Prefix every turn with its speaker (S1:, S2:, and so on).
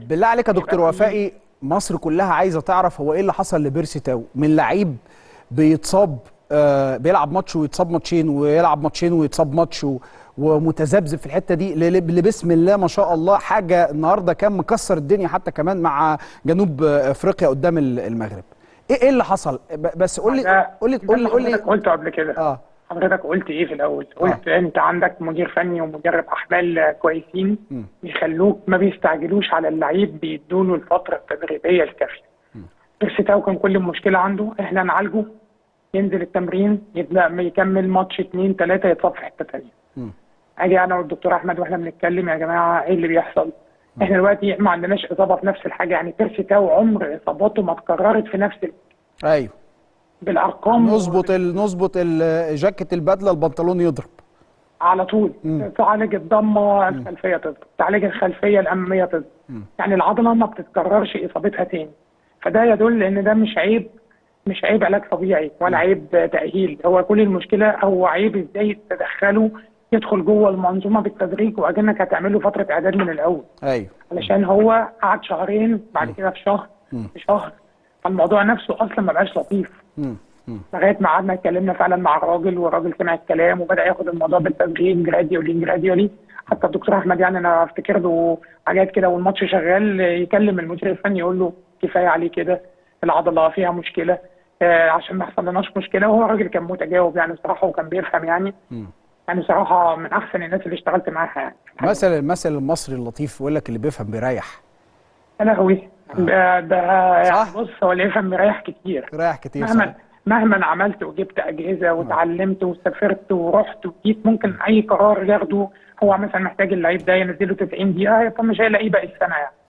S1: بالله عليك يا دكتور وفائي مصر كلها عايزه تعرف هو ايه اللي حصل لبيرسي تاو من لعيب بيتصاب آه بيلعب ماتش ويتصاب ماتشين ويلعب ماتشين ويتصاب ماتش و- ومتذبذب في الحته دي ل- ل- بسم الله ما شاء الله حاجه النهارده كان مكسر الدنيا حتى كمان مع جنوب آه، افريقيا قدام ال- المغرب ايه ايه اللي حصل ب- بس قول لي
S2: ده-
S1: قول لي
S2: ده
S1: قول لي قول
S2: اللي
S1: لي
S2: حضرتك قلته قبل كده
S1: اه
S2: حضرتك قلت ايه في الاول قلت انت عندك مدير فني ومدرب احمال كويسين
S1: مم.
S2: بيخلوك ما بيستعجلوش على اللعيب بيدوله الفتره التدريبيه الكافيه بيرسي تاو كان كل المشكله عنده احنا نعالجه ينزل التمرين يبدا يكمل ماتش اتنين تلاته يتصاب في حته تانيه
S1: مم.
S2: اجي انا والدكتور احمد واحنا بنتكلم يا جماعه ايه اللي بيحصل؟ احنا دلوقتي ما عندناش اصابه في نفس الحاجه يعني بيرسي تاو عمر اصاباته ما اتكررت في نفس ال-
S1: ايوه
S2: بالارقام
S1: نظبط ال- نظبط ال- جاكيت البدله البنطلون يضرب
S2: على طول
S1: مم.
S2: تعالج الضمه الخلفيه تظبط تعالج الخلفيه الاماميه تظبط يعني العضله ما بتتكررش اصابتها تاني فده يدل ان ده مش عيب مش عيب علاج طبيعي ولا عيب تاهيل هو كل المشكله هو عيب ازاي تدخله يدخل جوه المنظومه بالتدريج واكنك هتعمل له فتره اعداد من الاول
S1: ايوه
S2: علشان هو قعد شهرين بعد كده في شهر في شهر فالموضوع نفسه اصلا ما بقاش لطيف
S1: مم. مم.
S2: لغايه ما قعدنا اتكلمنا فعلا مع الراجل والراجل سمع الكلام وبدا ياخد الموضوع بالتدريج جراديولي جراديولي حتى الدكتور احمد يعني انا افتكر له حاجات كده والماتش شغال يكلم المدير الفني يقول له كفايه عليه كده العضله فيها مشكله آه عشان ما يحصلناش مشكله وهو الراجل كان متجاوب يعني بصراحه وكان بيفهم يعني
S1: مم.
S2: يعني بصراحه من احسن الناس اللي اشتغلت معاها يعني
S1: مثل المثل المصري اللطيف يقول لك اللي بيفهم بيريح
S2: يا لهوي ده ده يعني
S1: صح؟
S2: بص هو اللي يفهم مريح كتير
S1: بيريح كتير صح؟
S2: مهما مهما عملت وجبت اجهزه واتعلمت وسافرت ورحت وجيت ممكن اي قرار ياخده هو مثلا محتاج اللعيب ده ينزله 90 دقيقه طب مش هيلاقيه باقي السنه يعني